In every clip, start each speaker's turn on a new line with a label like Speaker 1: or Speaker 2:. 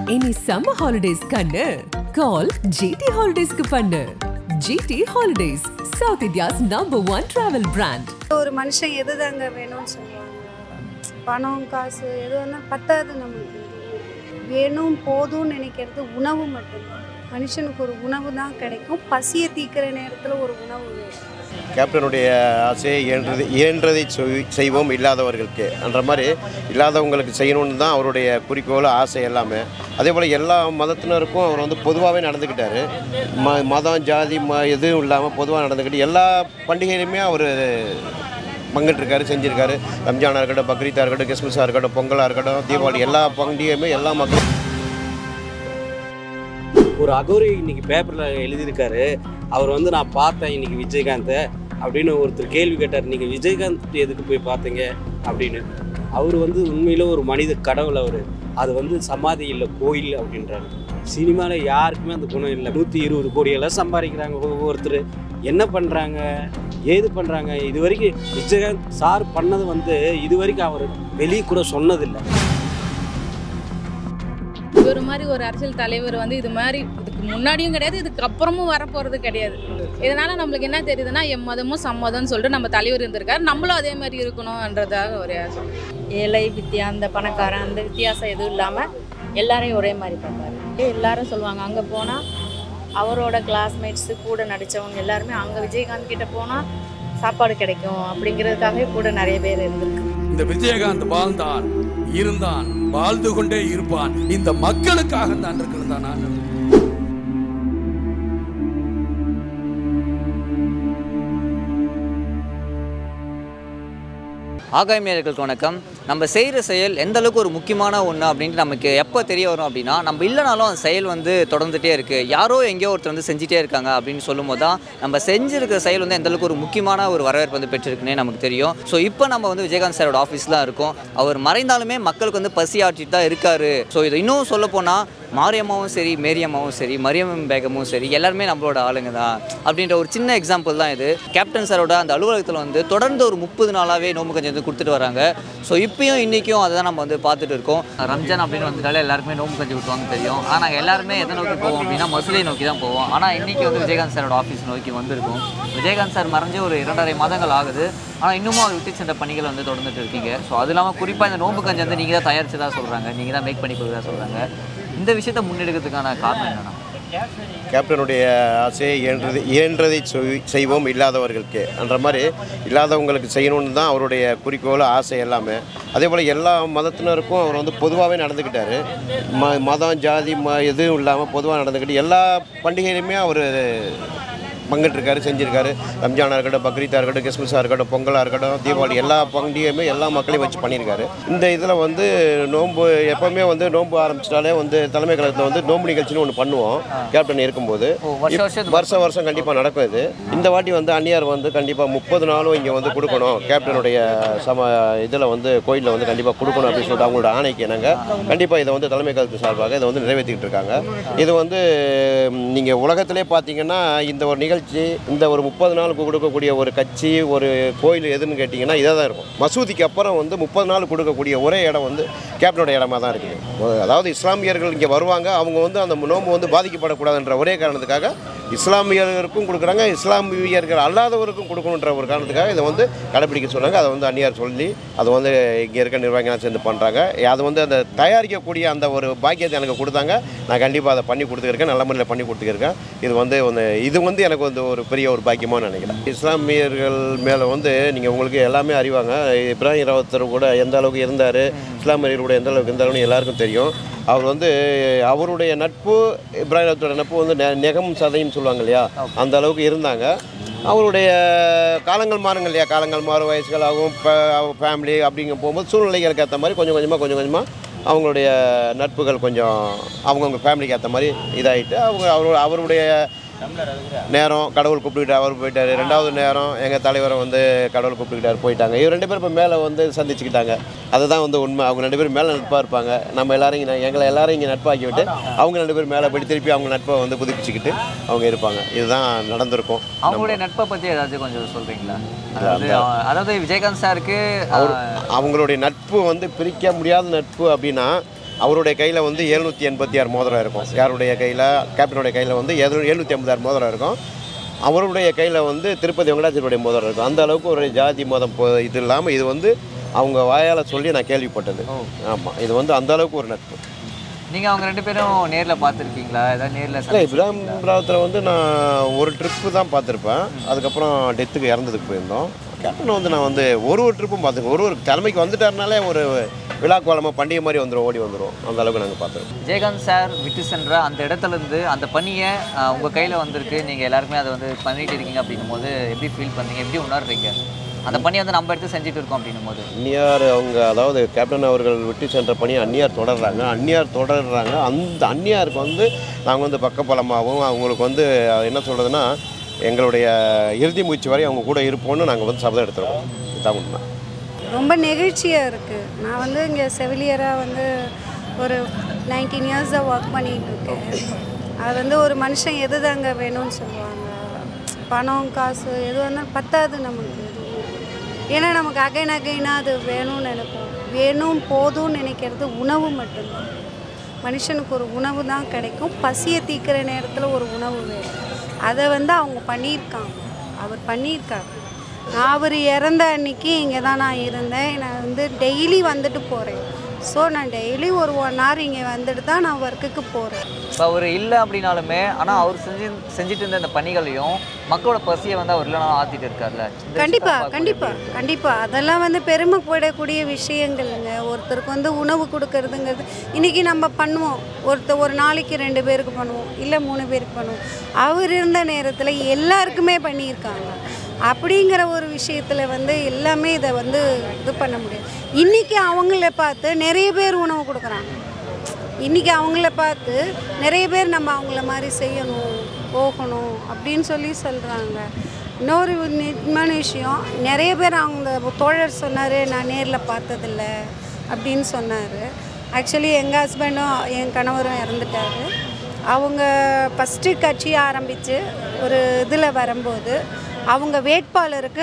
Speaker 1: இனி summer holidays கண்ணு கால் GT ஹாலிடேஸ்க்கு பண்ணு GT holidays south India's number one travel brand
Speaker 2: ஒரு மனுஷன் எது தாங்க வேணும்னு சொல்லுவாங்க பணம் காசு எது வேணா பத்தாது நம்மளுக்கு வேணும் போதும்னு நினைக்கிறது உணவு மட்டும்தான் மனுஷனுக்கு ஒரு உணவு தான் கிடைக்கும் பசியை தீக்கிற நேரத்தில் ஒரு உணவு வேணும்
Speaker 3: கேப்டனுடைய ஆசையை இயன்றது இயன்றதை செய்- செய்வோம் இல்லாதவர்களுக்கு என்ற மாதிரி இல்லாதவங்களுக்கு செய்யணும்னு தான் அவருடைய குறிக்கோள் ஆசை எல்லாமே அதே போல் எல்லா மதத்தினருக்கும் அவர் வந்து பொதுவாகவே நடந்துக்கிட்டாரு ம மதம் ஜாதி ம எதுவும் இல்லாமல் பொதுவாக நடந்துக்கிட்டு எல்லா பண்டிகையிலுமே அவர் பங்கிட்டிருக்காரு செஞ்சுருக்காரு ரம்ஜானாக இருக்கட்டும் பக்ரீத்தாக இருக்கட்டும் கிறிஸ்மஸாக இருக்கட்டும் பொங்கலாக இருக்கட்டும் தீபாவளி எல்லா பண்டிகையுமே எல்லா மக்களும்
Speaker 4: ஒரு அகோரி இன்னைக்கு பேப்பரில் எழுதியிருக்காரு அவர் வந்து நான் பார்த்தேன் இன்னைக்கு விஜயகாந்தை அப்படின்னு ஒருத்தர் கேள்வி கேட்டார் நீங்கள் விஜயகாந்த் எதுக்கு போய் பார்த்தீங்க அப்படின்னு அவர் வந்து உண்மையில ஒரு மனித கடவுள் அவர் அது வந்து சமாதி இல்லை கோயில் அப்படின்றாரு சினிமாவில் யாருக்குமே அந்த குணம் இல்லை நூற்றி இருபது கோடியெல்லாம் சம்பாதிக்கிறாங்க ஒவ்வொருத்தர் என்ன பண்ணுறாங்க ஏது பண்ணுறாங்க இது வரைக்கும் விஜயகாந்த் சார் பண்ணது வந்து இது வரைக்கும் அவர் வெளியே கூட சொன்னதில்லை
Speaker 5: இவர் மாதிரி ஒரு அரசியல் தலைவர் வந்து இது மாதிரி இதுக்கு முன்னாடியும் கிடையாது இதுக்கு அப்புறமும் வரப்போறது கிடையாது இதனால நம்மளுக்கு என்ன தெரியுதுன்னா எம்மதமும் சம்மதம்னு சொல்லிட்டு நம்ம தலைவர் இருந்திருக்காரு நம்மளும் அதே மாதிரி இருக்கணும்ன்றதாக ஒரு ஆசை
Speaker 6: ஏழை வித்தியா அந்த பணக்காரன் அந்த வித்தியாசம் எதுவும் இல்லாமல் எல்லாரையும் ஒரே மாதிரி பார்ப்பாரு எல்லாரும் சொல்லுவாங்க அங்கே போனால் அவரோட கிளாஸ்மேட்ஸு கூட நடித்தவங்க எல்லாருமே அங்கே விஜயகாந்த் கிட்ட போனால் சாப்பாடு கிடைக்கும் அப்படிங்கிறதுக்காகவே கூட நிறைய பேர் இருந்திருக்கு
Speaker 7: இந்த விஜயகாந்த் வாழ்ந்தான் இருந்தான் வாழ்ந்து கொண்டே இருப்பான் இந்த மக்களுக்காக தான் இருக்கிறதா நான்
Speaker 8: ஆகாயமேயர்களுக்கு வணக்கம் நம்ம செய்கிற செயல் எந்த அளவுக்கு ஒரு முக்கியமான ஒன்று அப்படின்ட்டு நமக்கு எப்போ தெரிய வரும் அப்படின்னா நம்ம இல்லைனாலும் அந்த செயல் வந்து தொடர்ந்துட்டே இருக்குது யாரோ எங்கேயோ ஒருத்தர் வந்து செஞ்சுட்டே இருக்காங்க அப்படின்னு சொல்லும்போது தான் நம்ம செஞ்சிருக்கிற செயல் வந்து எந்த அளவுக்கு ஒரு முக்கியமான ஒரு வரவேற்பு வந்து பெற்றிருக்குன்னே நமக்கு தெரியும் ஸோ இப்போ நம்ம வந்து விஜயகாந்த் சாரோட ஆஃபீஸ் தான் இருக்கோம் அவர் மறைந்தாலுமே மக்களுக்கு வந்து பசி ஆற்றிட்டு தான் இருக்காரு ஸோ இதை இன்னும் சொல்ல போனால் மாரியம்மாவும் சரி மேரியம்மாவும் சரி மரியம் பேகமும் சரி எல்லாருமே நம்மளோட ஆளுங்க தான் அப்படின்ற ஒரு சின்ன எக்ஸாம்பிள் தான் இது கேப்டன் சாரோட அந்த அலுவலகத்தில் வந்து தொடர்ந்து ஒரு முப்பது நாளாகவே நோம்பு கஞ்சி வந்து கொடுத்துட்டு வராங்க ஸோ இப்பயும் இன்றைக்கும் அதை தான் நம்ம வந்து பார்த்துட்டு இருக்கோம் ரம்ஜான் அப்படின்னு வந்துட்டாலே எல்லாருக்குமே நோம்பு கஞ்சி ஊற்றுவாங்க தெரியும் ஆனால் நாங்கள் எல்லாருமே எதை நோக்கி போவோம் அப்படின்னா மசூதியை நோக்கி தான் போவோம் ஆனால் இன்றைக்கி வந்து விஜயகாந்த் சாரோட ஆஃபீஸ் நோக்கி வந்திருக்கோம் விஜயகாந்த் சார் மறைஞ்சு ஒரு இரண்டரை மாதங்கள் ஆகுது ஆனால் இன்னமும் அவர் விட்டு சென்ற பணிகள் வந்து தொடர்ந்துட்டு இருக்கீங்க ஸோ அது இல்லாமல் குறிப்பாக இந்த நோம்பு கஞ்சி வந்து நீங்கள் தான் தயாரிச்சு தான் சொல்கிறாங்க நீங்கள் தான் மேக் பண்ணி கொடுக்குறதா சொல்கிறாங்க இந்த விஷயத்தை முன்னெடுக்கிறதுக்கான காரணம் என்னன்னா
Speaker 3: கேப்டனுடைய ஆசையை இயன்றது இயன்றதை செய்- செய்வோம் இல்லாதவர்களுக்கு என்ற மாதிரி இல்லாதவங்களுக்கு செய்யணும்னு தான் அவருடைய குறிக்கோள் ஆசை எல்லாமே அதே போல் எல்லா மதத்தினருக்கும் அவர் வந்து பொதுவாகவே நடந்துக்கிட்டாரு ம மதம் ஜாதி ம எதுவும் இல்லாமல் பொதுவாக நடந்துக்கிட்டு எல்லா பண்டிகையிலுமே அவர் பங்கிட்டிருக்காரு செஞ்சுருக்காரு ரம்ஜானாக இருக்கட்டும் பக்ரீத்தாக இருக்கட்டும் கிறிஸ்மஸாக இருக்கட்டும் பொங்கலாக இருக்கட்டும் தீபாவளி எல்லா பண்டிகையுமே எல்லா மக்களையும் வச்சு பண்ணியிருக்காரு இந்த இதில் வந்து நோன்பு எப்போவுமே வந்து நோன்பு ஆரம்பிச்சிட்டாலே வந்து தலைமை கழகத்தில் வந்து நோன்பு நிகழ்ச்சின்னு ஒன்று பண்ணுவோம் கேப்டன் இருக்கும்போது
Speaker 8: ஓ, வருஷம் வருஷம் இது
Speaker 3: வருஷம் வருஷம் கண்டிப்பாக நடக்கும் இது இந்த வாட்டி வந்து அந்நியார் வந்து கண்டிப்பாக முப்பது நாளும் இங்கே வந்து கொடுக்கணும் கேப்டனுடைய சம இதில் வந்து கோயிலில் வந்து கண்டிப்பாக கொடுக்கணும் அப்படின்னு சொல்லிட்டு அவங்களோட ஆணைக்கு என்னங்க கண்டிப்பாக இதை வந்து தலைமை கழகத்து சார்பாக இதை வந்து நிறைவேற்றிக்கிட்டு இருக்காங்க இது வந்து நீங்கள் உலகத்திலே பார்த்தீங்கன்னா இந்த ஒரு நிகழ்ச்சி இந்த ஒரு முப்பது நாளுக்கு கொடுக்கக்கூடிய ஒரு கட்சி ஒரு கோயில் எதுன்னு கேட்டிங்கன்னா இதாக தான் இருக்கும் மசூதிக்கு அப்புறம் வந்து முப்பது நாள் கொடுக்கக்கூடிய ஒரே இடம் வந்து கேப்டனோட இடமா தான் இருக்குது அதாவது இஸ்லாமியர்கள் இங்கே வருவாங்க அவங்க வந்து அந்த நோன்பு வந்து பாதிக்கப்படக்கூடாதுன்ற ஒரே காரணத்துக்காக இஸ்லாமியர்களுக்கும் கொடுக்குறாங்க இஸ்லாமியர்கள் அல்லாதவருக்கும் கொடுக்கணுன்ற ஒரு காரணத்துக்காக இதை வந்து கடைப்பிடிக்க சொன்னாங்க அதை வந்து அந்நியார் சொல்லி அதை வந்து இங்கே இருக்க நிர்வாகிகளாம் சேர்ந்து பண்ணுறாங்க அது வந்து அந்த தயாரிக்கக்கூடிய அந்த ஒரு பாக்கியத்தை எனக்கு கொடுத்தாங்க நான் கண்டிப்பாக அதை பண்ணி கொடுத்துருக்கேன் நல்ல முறையில் பண்ணி கொடுத்துருக்கேன் இது வந்து ஒன்று இது வந்து எனக்கு வந்து ஒரு பெரிய ஒரு பாக்கியமாக நினைக்கிறேன் இஸ்லாமியர்கள் மேலே வந்து நீங்கள் உங்களுக்கு எல்லாமே அறிவாங்க இப்ராஹிம் ராவத்தர் கூட எந்த அளவுக்கு இருந்தார் இஸ்லாமியர்கள் கூட எந்த அளவுக்கு இருந்தாருன்னு எல்லாருக்கும் தெரியும் அவர் வந்து அவருடைய நட்பு இப்ராஹிம் ராவத்தோட நட்பு வந்து நெ- நெகம் சதைன்னு சொல்லுவாங்க இல்லையா அந்த அளவுக்கு இருந்தாங்க அவருடைய காலங்கள் மாறுங்க இல்லையா காலங்கள் மாறும் வயசுகள் ஆகும் ஃபேமிலி அப்படிங்க போகும்போது சூழ்நிலைகளுக்கு ஏற்ற மாதிரி கொஞ்சம் கொஞ்சமாக கொஞ்சம் கொஞ்சமாக அவங்களுடைய நட்புகள் கொஞ்சம் அவங்கவுங்க ஃபேமிலிக்கு ஏற்ற மாதிரி இதாகிட்டு அவங்க அவரு அவருடைய நேரம் கடவுள் கூப்பிட்டுக்கிட்டு அவர் போயிட்டாரு ரெண்டாவது நேரம் எங்கள் தலைவரை வந்து கடவுள் கூப்பிட்டுக்கிட்டாரு போயிட்டாங்க இவர் ரெண்டு பேரும் இப்போ மேலே வந்து சந்திச்சுக்கிட்டாங்க அதுதான் வந்து உண்மை அவங்க ரெண்டு பேரும் மேலே நட்பாக இருப்பாங்க நம்ம எல்லாரும் இங்கே எங்களை எல்லாரும் இங்கே நட்பாக்கி விட்டு அவங்க ரெண்டு பேரும் மேலே போய் திருப்பி அவங்க நட்பை வந்து புதுப்பிச்சுக்கிட்டு அவங்க இருப்பாங்க இதுதான் நடந்திருக்கும்
Speaker 8: அவங்களுடைய நட்பை பற்றி ஏதாச்சும் கொஞ்சம் சொல்கிறீங்களா அதாவது அதாவது விஜயகாந்த் சாருக்கு
Speaker 3: அவர் அவங்களுடைய நட்பு வந்து பிரிக்க முடியாத நட்பு அப்படின்னா அவருடைய கையில் வந்து எழுநூற்றி எண்பத்தி ஆறு மோதிரம் இருக்கும் யாருடைய கையில் கேப்டனுடைய கையில் வந்து எழுநூற்றி ஐம்பத்தாறு மோதிரம் இருக்கும் அவருடைய கையில் வந்து திருப்பதி வெங்கடாச்சலருடைய மோதிரம் இருக்கும் அந்த அளவுக்கு ஒரு ஜாதி மதம் போ- இது இல்லாமல் இது வந்து அவங்க வாயால் சொல்லி நான் கேள்விப்பட்டது ஆமாம் இது வந்து அந்த அளவுக்கு ஒரு நட்பு
Speaker 8: நீங்கள் அவங்க ரெண்டு பேரும் நேரில் பார்த்துருக்கீங்களா ஏதாவது நேரில்
Speaker 3: இல்லை விளாம்பரத்தில் வந்து நான் ஒரு ட்ரிப்பு தான் பார்த்துருப்பேன் அதுக்கப்புறம் டெத்துக்கு இறந்ததுக்கு போயிருந்தோம் கேப்டன் வந்து நான் வந்து ஒரு ஒரு ட்ரிப்பும் பார்த்துருக்கேன் ஒரு ஒரு தலைமைக்கு வந்துட்டாருனாலே ஒரு விழா கோலமாக பண்டிகை மாதிரி வந்துடும் ஓடி வந்துடும் அந்த அளவுக்கு நாங்கள் பார்த்துருக்கோம்
Speaker 8: ஜெயகாந்த் சார் விட்டு சென்ற அந்த இடத்துல இருந்து அந்த பணியை அஹ், உங்க கையில வந்திருக்கு நீங்க எல்லாருமே அதை வந்து பண்ணிட்டு இருக்கீங்க அப்படின்னும் போது எப்படி ஃபீல் பண்ணீங்க எப்படி உணர்றீங்க அந்த பணியை வந்து நம்ம எடுத்து செஞ்சுட்டு இருக்கோம் அப்படின்னும் போது
Speaker 3: அந்நியார் அவங்க அதாவது கேப்டன் அவர்கள் விட்டு சென்ற பணி அந்நியார் தொடர்றாங்க அந்நியார் தொடர்றாங்க அந்த அந்நியாருக்கு வந்து நாங்கள் வந்து பக்கபலமாகவும் அவங்களுக்கு வந்து என்ன சொல்கிறதுனா எங்களுடைய இறுதி மூச்சு வரை அவங்க கூட இருப்போம்னு நாங்கள் வந்து சபதம் எடுத்துருக்கோம் இதுதான் உண்மை
Speaker 2: ரொம்ப நெகிழ்ச்சியாக இருக்குது நான் வந்து இங்கே செவிலியராக வந்து ஒரு நைன்டீன் இயர்ஸாக ஒர்க் பண்ணிகிட்டு இருக்கேன் அது வந்து ஒரு மனுஷன் எது தாங்க வேணும்னு சொல்லுவாங்க பணம் காசு எது வந்தாலும் பத்தாது நமக்கு ஏன்னா நமக்கு அகைன் அகைனாக அது வேணும்னு நினைப்போம் வேணும் போதும்னு நினைக்கிறது உணவு மட்டும்தான் மனுஷனுக்கு ஒரு உணவு தான் கிடைக்கும் பசியை தீக்கிற நேரத்தில் ஒரு உணவு வேணும் அதை வந்து அவங்க பண்ணியிருக்காங்க அவர் பண்ணியிருக்காரு நான் அவர் இறந்த அன்னைக்கு இங்கே தான் நான் இருந்தேன் நான் வந்து டெய்லி வந்துட்டு போகிறேன் ஸோ நான் டெய்லி ஒரு ஒன் ஹவர் இங்கே வந்துட்டு தான் நான் ஒர்க்குக்கு போகிறேன்
Speaker 8: இப்போ அவர் இல்லை அப்படின்னாலுமே ஆனா அவர் செஞ்சு செஞ்சுட்டு இருந்த இந்த பணிகளையும் மக்களோட பசியை வந்து அவர் இல்லைனா ஆத்திட்டு இருக்கார்ல இந்த விஷயத்தை
Speaker 2: கண்டிப்பாக
Speaker 8: பார்க்கும்போது
Speaker 2: கண்டிப்பாக கண்டிப்பாக அதெல்லாம் வந்து பெருமைப்படக்கூடிய விஷயங்கள்ங்க ஒருத்தருக்கு வந்து உணவு கொடுக்கறதுங்கிறது இன்றைக்கி நம்ம பண்ணுவோம் ஒருத்தர் ஒரு நாளைக்கு ரெண்டு பேருக்கு பண்ணுவோம் இல்லை மூணு பேருக்கு பண்ணுவோம் அவர் இருந்த நேரத்தில் எல்லாருக்குமே பண்ணியிருக்காங்க அப்படிங்கிற ஒரு விஷயத்தில் வந்து எல்லாமே இதை வந்து இது பண்ண முடியும் இன்றைக்கி அவங்கள பார்த்து நிறைய பேர் உணவு கொடுக்குறாங்க இன்றைக்கி அவங்கள பார்த்து நிறைய பேர் நம்ம அவங்கள மாதிரி செய்யணும் போகணும் அப்படின்னு சொல்லி சொல்கிறாங்க இன்னொரு நிஜமான விஷயம் நிறைய பேர் அவங்க தோழர் சொன்னார் நான் நேரில் பார்த்ததில்ல அப்படின்னு சொன்னார் ஆக்சுவலி எங்கள் ஹஸ்பண்டும் என் கணவரும் இறந்துட்டாரு அவங்க ஃபஸ்ட்டு கட்சி ஆரம்பித்து ஒரு இதில் வரும்போது அவங்க வேட்பாளருக்கு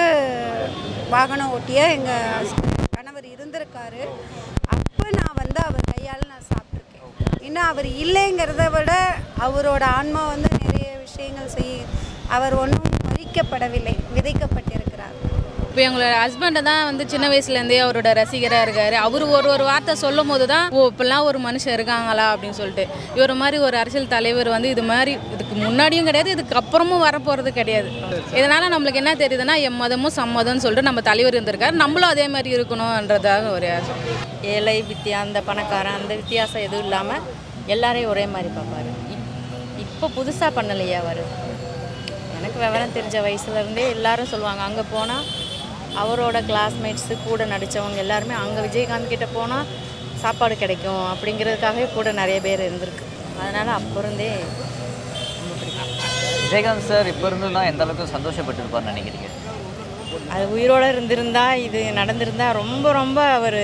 Speaker 2: வாகனம் ஓட்டிய எங்கள் கணவர் இருந்திருக்காரு அப்போ நான் வந்து அவர் கையால் நான் சாப்பிட்ருக்கேன் இன்னும் அவர் இல்லைங்கிறத விட அவரோட ஆன்மா வந்து நிறைய விஷயங்கள் செய்ய அவர் ஒன்றும் மறிக்கப்படவில்லை விதைக்கப்பட்டிருக்கிறார்
Speaker 5: இப்போ எங்களோட ஹஸ்பண்டை தான் வந்து சின்ன வயசுலேருந்தே அவரோட ரசிகராக இருக்கார் அவர் ஒரு ஒரு வார்த்தை சொல்லும் போது தான் ஓ இப்படிலாம் ஒரு மனுஷன் இருக்காங்களா அப்படின்னு சொல்லிட்டு இவர் மாதிரி ஒரு அரசியல் தலைவர் வந்து இது மாதிரி இதுக்கு முன்னாடியும் கிடையாது இதுக்கு அப்புறமும் வரப்போகிறது கிடையாது இதனால் நம்மளுக்கு என்ன தெரியுதுன்னா எம் மதமும் சம்மதம்னு சொல்லிட்டு நம்ம தலைவர் இருந்திருக்காரு நம்மளும் அதே மாதிரி இருக்கணுன்றதாக ஒரு ஆசை
Speaker 6: ஏழை வித்தியா அந்த பணக்காரன் அந்த வித்தியாசம் எதுவும் இல்லாமல் எல்லாரையும் ஒரே மாதிரி பார்ப்பாரு இப் இப்போ புதுசாக பண்ணலையே அவர் எனக்கு விவரம் தெரிஞ்ச வயசுலேருந்தே எல்லாரும் சொல்லுவாங்க அங்கே போனால் அவரோட கிளாஸ்மேட்ஸு கூட நடித்தவங்க எல்லாருமே அங்கே விஜயகாந்த் கிட்ட போனால் சாப்பாடு கிடைக்கும் அப்படிங்கிறதுக்காகவே கூட நிறைய பேர் இருந்திருக்கு அதனால் அப்போ இருந்தே ரொம்ப பிடிக்கும்
Speaker 8: விஜயகாந்த் சார் இப்போ இருந்துன்னா எந்த அளவுக்கு சந்தோஷப்பட்டிருப்பார்னு நினைக்கிறீங்க
Speaker 6: அது உயிரோடு இருந்திருந்தா இது நடந்திருந்தா ரொம்ப ரொம்ப அவர்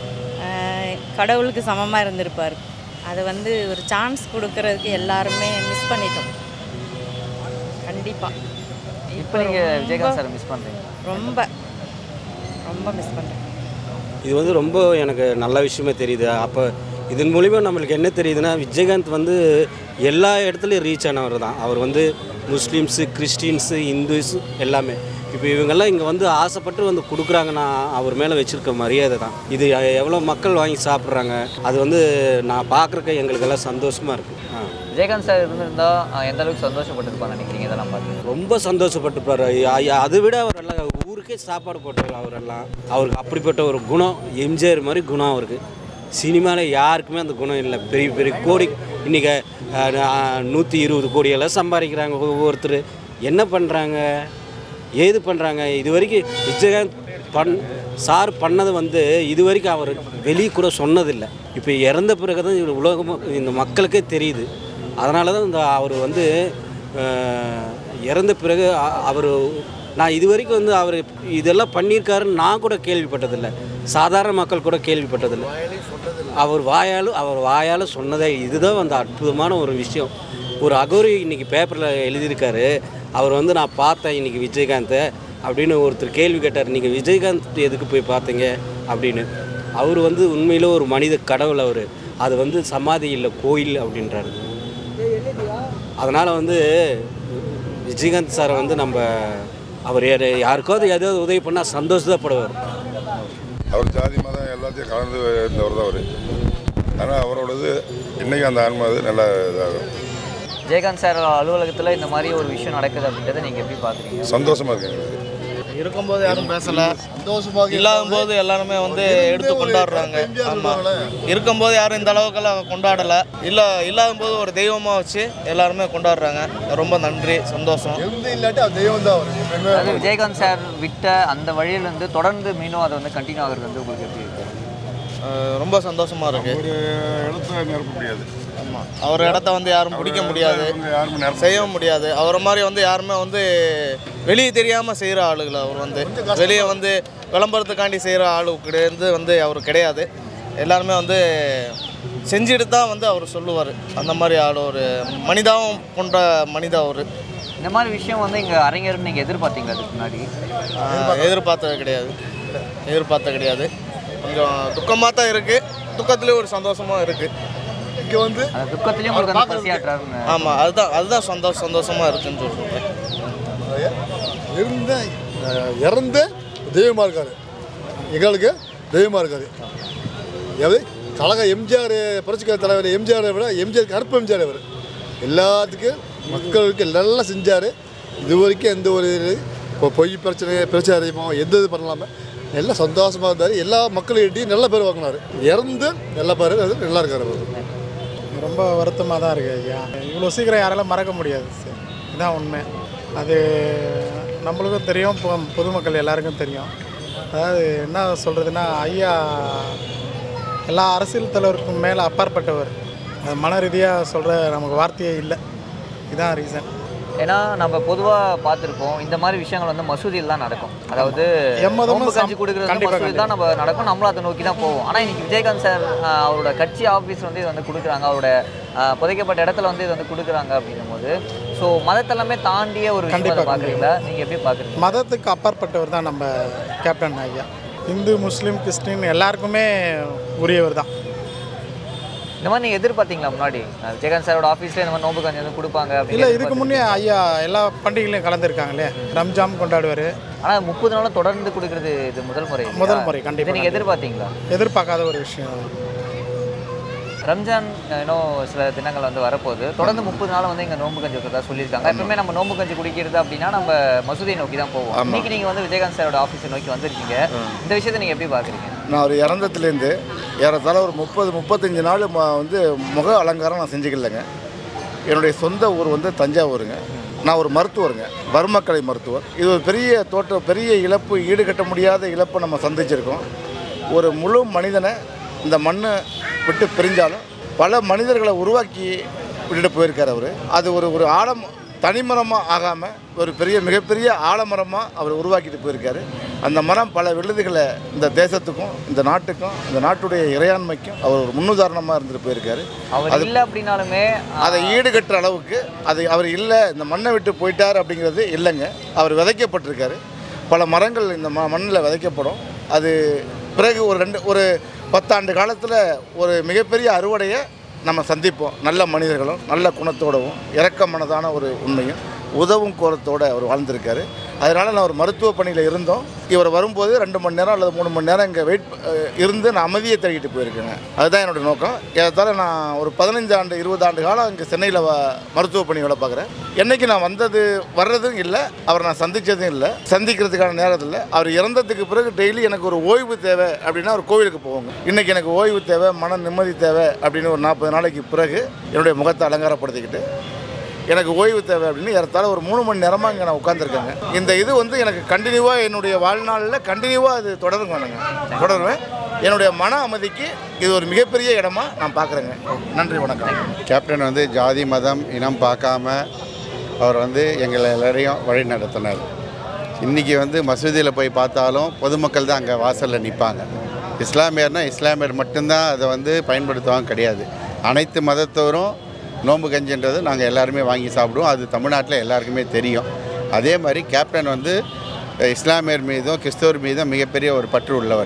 Speaker 6: கடவுளுக்கு சமமாக இருந்திருப்பார் அதை வந்து ஒரு சான்ஸ் கொடுக்கறதுக்கு எல்லாருமே மிஸ் பண்ணிட்டோம் கண்டிப்பாக
Speaker 8: இப்போ நீங்கள் விஜயகாந்த் சார் மிஸ் பண்ணுறீங்க
Speaker 6: ரொம்ப ரொம்ப மிஸ் பண்ணுறேன்
Speaker 4: இது வந்து ரொம்ப எனக்கு நல்ல விஷயமே தெரியுது அப்போ இதன் மூலிமா நம்மளுக்கு என்ன தெரியுதுன்னா விஜயகாந்த் வந்து எல்லா இடத்துலையும் ரீச் ஆனவர் தான் அவர் வந்து முஸ்லீம்ஸு கிறிஸ்டின்ஸு இந்துஸ் எல்லாமே இப்போ இவங்கெல்லாம் இங்கே வந்து ஆசைப்பட்டு வந்து கொடுக்குறாங்கன்னா அவர் மேலே வச்சுருக்க மரியாதை தான் இது எவ்வளோ மக்கள் வாங்கி சாப்பிட்றாங்க அது வந்து நான் பார்க்குறக்க எங்களுக்கெல்லாம் சந்தோஷமாக இருக்குது ஆ
Speaker 8: விஜயகாந்த் சார் இருந்திருந்தா அஹ், எந்த அளவுக்கு சந்தோஷப்பட்டிருப்பான்னு நினைக்கிறீங்க இதெல்லாம் பார்த்து
Speaker 4: ரொம்ப சந்தோஷப்பட்டுப்பார் அதை விட அவரெல்லாம் ஊருக்கே சாப்பாடு போட்டவர் அவரெல்லாம் அவருக்கு அப்படிப்பட்ட ஒரு குணம் எம்ஜிஆர் மாதிரி குணம் அவருக்கு சினிமாவில் யாருக்குமே அந்த குணம் இல்லை பெரிய பெரிய கோடி இன்றைக்கி நூற்றி இருபது கோடியெல்லாம் சம்பாதிக்கிறாங்க ஒவ்வொருத்தர் என்ன பண்ணுறாங்க ஏது பண்ணுறாங்க இது வரைக்கும் விஜயகாந்த் பண் சார் பண்ணது வந்து இது வரைக்கும் அவர் வெளியே கூட சொன்னதில்லை இப்போ இறந்த பிறகு தான் இது உலகம் இந்த மக்களுக்கே தெரியுது அதனால தான் இந்த அவர் வந்து அஹ், இறந்த பிறகு அவர் நான் இது வரைக்கும் வந்து அவர் இதெல்லாம் பண்ணியிருக்காருன்னு நான் கூட கேள்விப்பட்டதில்லை சாதாரண மக்கள் கூட கேள்விப்பட்டதில்லை அவர் வாயால் அவர் வாயால் சொன்னதே இதுதான் வந்து அற்புதமான ஒரு விஷயம் ஒரு அகோரி இன்னைக்கு பேப்பரில் எழுதியிருக்காரு அவர் வந்து நான் பார்த்தேன் இன்னைக்கு விஜயகாந்தை அப்படின்னு ஒருத்தர் கேள்வி கேட்டார் நீங்கள் விஜயகாந்த் எதுக்கு போய் பார்த்தீங்க அப்படின்னு அவர் வந்து உண்மையில ஒரு மனித கடவுள் அவர் அது வந்து சமாதி இல்லை கோயில் அப்படின்றாரு அதனால் வந்து விஜயகாந்த் சாரை வந்து நம்ம அவர் யாரு யாருக்காவது ஏதாவது உதவி பண்ணால் சந்தோஷப்படுவார்
Speaker 9: அவர் ஜாதி மதம் எல்லாத்தையும் கலந்து இருந்தவர் தான் அவர் ஆனால் அவரோடது இன்றைக்கி அந்த ஆன்மா அது நல்லா இதாகும்
Speaker 8: ஜெயகாந்த் சார் அலுவலகத்தில் இந்த மாதிரி ஒரு விஷயம் நடக்குது அப்படின்றத நீங்கள் எப்படி பார்க்குறீங்க
Speaker 9: சந்தோஷமாக இருக்கு எங்களுக்கு
Speaker 10: இருக்கும்போது யாரும் பேசல இல்லாத போது எல்லாருமே வந்து எடுத்து கொண்டாடுறாங்க ஆமா இருக்கும்போது யாரும் இந்த அளவுக்கெல்லாம் கொண்டாடல இல்ல இல்லாத போது ஒரு தெய்வமா வச்சு எல்லாருமே கொண்டாடுறாங்க ரொம்ப நன்றி சந்தோஷம்
Speaker 11: இல்லாட்டி அது தெய்வம் தான் அவர்
Speaker 8: அதாவது விஜயகாந்த் சார் விட்ட அந்த வழியிலேருந்து தொடர்ந்து மீண்டும் அதை வந்து கண்டினியூ ஆகுறது வந்து உங்களுக்கு எப்படி இருக்கு
Speaker 10: அஹ் ரொம்ப சந்தோஷமா இருக்கு
Speaker 9: ஒரு இடத்த நிரப்ப முடியாது
Speaker 10: ஆமா அவர் இடத்த வந்து யாரும் பிடிக்க முடியாது
Speaker 9: வந்து யாருமே நிரப்ப
Speaker 10: செய்யவும் முடியாது அவரை மாதிரி வந்து யாருமே வந்து வெளியே தெரியாமல் செய்கிற ஆளுகள் அவர் வந்து வெளியே வந்து விளம்பரத்துக்காண்டி செய்கிற ஆளுக்கிட்டேருந்து வந்து அவர் கிடையாது எல்லாருமே வந்து செஞ்சுட்டு தான் வந்து அவர் சொல்லுவார் அந்த மாதிரி ஆள் ஒரு மனிதாவும் கொண்ட மனிதா அவர்
Speaker 8: இந்த மாதிரி விஷயம் வந்து இங்கே அரங்கேறும் நீங்கள் எதிர்பார்த்தீங்களா அதுக்கு முன்னாடி
Speaker 10: எதிர்பார்த்தது கிடையாது எதிர்பார்த்தது கிடையாது கொஞ்சம் துக்கமாக தான் இருக்குது துக்கத்துலேயே ஒரு சந்தோஷமாக இருக்குது
Speaker 11: இங்கே வந்து
Speaker 8: அந்த துக்கத்துலேயும் உங்களுக்கு வந்து பசியாட்டுறாருன்னு
Speaker 10: ஆமாம் அதுதான் அதுதான் சந்தோஷ சந்தோஷமாக இருக்குன்னு சொல்கிறேன்
Speaker 11: இருந்த அஹ், இறந்த தெய்வமாக இருக்காரு எங்களுக்கு தெய்வமாக இருக்காரு எது கழக எம்ஜிஆர் புரட்சிகர தலைவர் எம்ஜிஆரை விட எம்ஜிஆர் கருப்பு எம்ஜிஆர் அவர் எல்லாத்துக்கும் மக்களுக்கு நல்லா செஞ்சார் இது வரைக்கும் எந்த ஒரு இது இப்போ பொய் பிரச்சனை பிரச்சனை அறியுமோ எந்த இது பண்ணலாமல் எல்லாம் சந்தோஷமாக இருந்தார் எல்லா மக்கள்கிட்டையும் நல்ல பேர் வாங்கினார் இறந்து நல்ல பேர் அது நல்லா இருக்கார் அவர்
Speaker 12: ரொம்ப வருத்தமாக தான் இருக்குது ஐயா இவ்வளோ சீக்கிரம் யாராலும் மறக்க முடியாது சார் இதுதான் உண்மை அது நம்மளுக்கும் தெரியும் பொ- பொதுமக்கள் எல்லாருக்கும் தெரியும் அதாவது என்ன சொல்கிறதுனா ஐயா எல்லா அரசியல் தலைவருக்கும் மேலே அப்பாற்பட்டவர் அது மன ரீதியாக சொல்கிற நமக்கு வார்த்தையே இல்லை இதுதான் ரீசன்
Speaker 8: ஏன்னா நம்ம பொதுவாக பார்த்துருப்போம் இந்த மாதிரி விஷயங்கள் வந்து மசூதியில் தான் நடக்கும் அதாவது
Speaker 12: எம்மதமும்
Speaker 8: நோன்பு கஞ்சி
Speaker 12: சம்-
Speaker 8: கொடுக்குறது
Speaker 12: கண்டிப்பா,
Speaker 8: மசூதி தான் நம்ம நடக்கும் நம்மளும் அதை நோக்கி தான் போவோம் ஆனால் இன்னைக்கு விஜயகாந்த் சார் ஆஹ், அவரோட கட்சி ஆஃபீஸ் வந்து இது வந்து கொடுக்குறாங்க அவரோட ஆஹ், புதைக்கப்பட்ட இடத்துல வந்து இது வந்து கொடுக்குறாங்க அப்படின்னும் போது ஸோ மதத்தெல்லாமே தாண்டிய ஒரு விஷயம்
Speaker 12: கண்டிப்பா,
Speaker 8: பார்க்குறீங்களா நீங்கள் எப்படி பார்க்குறீங்க
Speaker 12: மதத்துக்கு அப்பாற்பட்டவர் தான் நம்ம கேப்டன் ஐயா இந்து முஸ்லீம் கிறிஸ்டின் எல்லாருக்குமே உரியவர் தான்
Speaker 8: இந்த மாதிரி நீங்கள் எதிர்பார்த்தீங்களா முன்னாடி ஆஹ், விஜயகாந்த் சாரோட ஆஃபீஸில் இந்த மாதிரி நோன்பு கஞ்சி வந்து கொடுப்பாங்க
Speaker 12: இல்லை
Speaker 8: அப்படின்னு
Speaker 12: இதுக்கு முன்னே ஐயா எல்லா பண்டிகைலையும் கலந்துருக்காங்களே ரம்ஜான் கொண்டாடுவார்
Speaker 8: ஆனால் முப்பது நாளும் தொடர்ந்து கொடுக்குறது இது முதல் முறை இல்லையா?
Speaker 12: முதல் முறை, கண்டிப்பா,
Speaker 8: இதை நீங்கள்
Speaker 12: கண்டிப்பா.
Speaker 8: எதிர்பார்த்தீங்களா
Speaker 12: எதிர்பார்க்காத ஒரு விஷயம்
Speaker 8: ரம்ஜான் இன்னும் சில தினங்கள் வந்து வரப்போகுது தொடர்ந்து முப்பது நாள் வந்து இங்கே நோன்பு கஞ்சி வைக்கிறதா சொல்லியிருக்காங்க எப்பவுமே நம்ம நோன்பு கஞ்சி குடிக்கிறது அப்படின்னா நம்ம மசூதியை நோக்கி தான் போவோம்
Speaker 13: ஆமா.
Speaker 8: இன்னைக்கு நீங்கள் வந்து விஜயகாந்த் சாரோட ஆஃபீஸை நோக்கி வந்திருக்கீங்க இந்த விஷயத்தை நீங்கள் எப்படி பார்க்குறீங்க
Speaker 13: நான் அவர் இறந்ததுலேருந்து ஏறத்தாழ ஒரு முப்பது முப்பத்தஞ்சு நாள் ம- வந்து முக அலங்காரம் நான் செஞ்சுக்கலைங்க என்னுடைய சொந்த ஊர் வந்து தஞ்சாவூருங்க நான் ஒரு மருத்துவருங்க வர்மக்கலை மருத்துவர் இது ஒரு பெரிய தோட்ட பெரிய இழப்பு ஈடுகட்ட முடியாத இழப்பை நம்ம சந்திச்சிருக்கோம் ஒரு முழு மனிதனை இந்த மண்ணை விட்டு பிரிஞ்சாலும் பல மனிதர்களை உருவாக்கி விட்டுட்டு போயிருக்கார் அவர் அது ஒரு ஒரு ஆழம் தனிமரமாக ஆகாமல் ஒரு பெரிய மிகப்பெரிய ஆலமரமாக அவர் உருவாக்கிட்டு போயிருக்காரு அந்த மரம் பல விருதுகளை இந்த தேசத்துக்கும் இந்த நாட்டுக்கும் இந்த நாட்டுடைய இறையாண்மைக்கும் அவர் ஒரு முன்னுதாரணமாக இருந்துட்டு போயிருக்காரு
Speaker 8: அவர் இல்லை அப்படின்னாலுமே
Speaker 13: அதை ஈடுகட்டுற அளவுக்கு அது அவர் இல்லை இந்த மண்ணை விட்டு போயிட்டார் அப்படிங்கிறது இல்லைங்க அவர் விதைக்கப்பட்டிருக்காரு பல மரங்கள் இந்த ம மண்ணில் விதைக்கப்படும் அது பிறகு ஒரு ரெண்டு ஒரு பத்தாண்டு காலத்தில் ஒரு மிகப்பெரிய அறுவடையை நம்ம சந்திப்போம் நல்ல மனிதர்களும் நல்ல குணத்தோடவும் இரக்க மனதான ஒரு உண்மையும் உதவும் கோரத்தோடு அவர் வாழ்ந்திருக்காரு அதனால் நான் ஒரு மருத்துவ பணியில் இருந்தோம் இவர் வரும்போது ரெண்டு மணி நேரம் அல்லது மூணு மணி நேரம் இங்கே வெயிட் இருந்து நான் அமைதியை தேடிட்டு போயிருக்கேங்க அதுதான் என்னோட நோக்கம் ஏறத்தாழ நான் ஒரு பதினஞ்சு ஆண்டு இருபது ஆண்டு காலம் இங்கே சென்னையில் மருத்துவ பணி வேலை பார்க்குறேன் என்னைக்கு நான் வந்தது வர்றதும் இல்லை அவரை நான் சந்தித்ததும் இல்லை சந்திக்கிறதுக்கான நேரத்தில் அவர் இறந்ததுக்கு பிறகு டெய்லி எனக்கு ஒரு ஓய்வு தேவை அப்படின்னா ஒரு கோவிலுக்கு போவாங்க இன்றைக்கி எனக்கு ஓய்வு தேவை மன நிம்மதி தேவை அப்படின்னு ஒரு நாற்பது நாளைக்கு பிறகு என்னுடைய முகத்தை அலங்காரப்படுத்திக்கிட்டு எனக்கு ஓய்வு தேவை அப்படின்னு ஏறத்தாழ ஒரு மூணு மணி நேரமாக இங்கே நான் உட்காந்துருக்கேங்க இந்த இது வந்து எனக்கு கண்டினியூவாக என்னுடைய வாழ்நாளில் கண்டினியூவாக அது தொடருங்க நாங்கள் தொடருவேன் என்னுடைய மன அமைதிக்கு இது ஒரு மிகப்பெரிய இடமா நான் பார்க்குறேங்க நன்றி வணக்கம்
Speaker 14: கேப்டன் வந்து ஜாதி மதம் இனம் பார்க்காம அவர் வந்து எங்களை எல்லாரையும் வழி நடத்தினார் இன்றைக்கி வந்து மசூதியில் போய் பார்த்தாலும் பொதுமக்கள் தான் அங்கே வாசலில் நிற்பாங்க இஸ்லாமியர்னா இஸ்லாமியர் மட்டும்தான் அதை வந்து பயன்படுத்துவாங்க கிடையாது அனைத்து மதத்தோரும் நோன்பு கஞ்சின்றது நாங்கள் எல்லாருமே வாங்கி சாப்பிடுவோம் அது தமிழ்நாட்டில் எல்லாருக்குமே தெரியும் அதே மாதிரி கேப்டன் வந்து அஹ், இஸ்லாமியர் மீதும் கிறிஸ்தவர் மீதும் மிகப்பெரிய ஒரு பற்று உள்ளவர்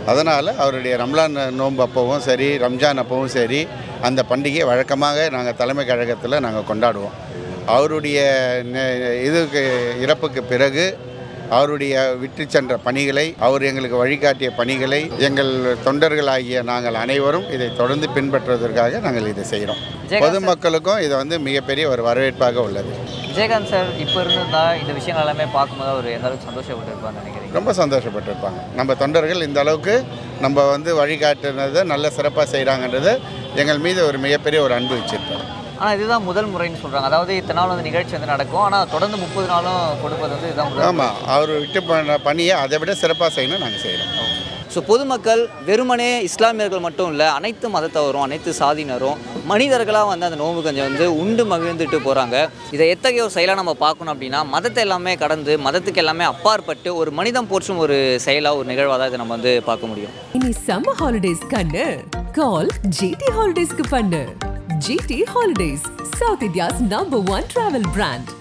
Speaker 14: அதனால் அவருடைய ரம்லான் நோன்பு அப்பவும் சரி ரம்ஜான் அப்பவும் சரி அந்த பண்டிகையை வழக்கமாக நாங்கள் தலைமை கழகத்தில் நாங்கள் கொண்டாடுவோம் அவருடைய நெ- இதுக்கு இறப்புக்கு பிறகு அவருடைய விட்டு சென்ற பணிகளை அவர் எங்களுக்கு வழிகாட்டிய பணிகளை எங்கள் தொண்டர்களாகிய நாங்கள் அனைவரும் இதை தொடர்ந்து பின்பற்றுவதற்காக நாங்கள் இதை செய்கிறோம்
Speaker 8: விஜயகாந்த்
Speaker 14: பொதுமக்களுக்கும் இது வந்து மிகப்பெரிய ஒரு வரவேற்பாக உள்ளது
Speaker 8: விஜயகாந்த் சார் இப்போ இருந்திருந்தா இந்த விஷயங்கள் எல்லாமே பார்க்கும்போது அவர் எந்த அளவுக்கு சந்தோஷப்பட்டிருப்பான்னு நினைக்கிறீங்க
Speaker 14: ரொம்ப சந்தோஷப்பட்டிருப்பாங்க நம்ம தொண்டர்கள் இந்த அளவுக்கு நம்ம வந்து வழிகாட்டுனதை நல்ல சிறப்பாக செய்கிறாங்கன்றது எங்கள் மீது ஒரு மிகப்பெரிய ஒரு அன்பு வச்சிருப்பார்
Speaker 8: ஆனால் இதுதான் முதல் முறைன்னு சொல்கிறாங்க அதாவது இத்தனை நாள் வந்து நிகழ்ச்சி வந்து நடக்கும் ஆனால் தொடர்ந்து முப்பது நாளும் கொடுப்பது வந்து இதுதான் முதல் முறை.
Speaker 14: ஆமாம் அவர் விட்டு பண்ண பணியை அதை விட சிறப்பாக செய்யணும் நாங்கள் செய்கிறோம்
Speaker 8: ஸோ பொதுமக்கள் வெறுமனே இஸ்லாமியர்கள் மட்டும் இல்லை அனைத்து மதத்தவரும் அனைத்து சாதியினரும் மனிதர்களாக வந்து அந்த நோன்பு கஞ்சி வந்து உண்டு மகிழ்ந்துட்டு போகிறாங்க இதை எத்தகைய ஒரு செயலாக நம்ம பார்க்கணும் அப்படின்னா மதத்தை எல்லாமே கடந்து மதத்துக்கு எல்லாமே அப்பாற்பட்டு ஒரு மனிதம் போற்றும் ஒரு செயலாக ஒரு நிகழ்வாக தான் இதை நம்ம வந்து பார்க்க முடியும்
Speaker 1: இனி சம்மர் ஹாலிடேஸ் கண்ணு கால் ஜிடி ஹாலிடேஸ்க்கு பண்ணு GT holidays south India's number one travel brand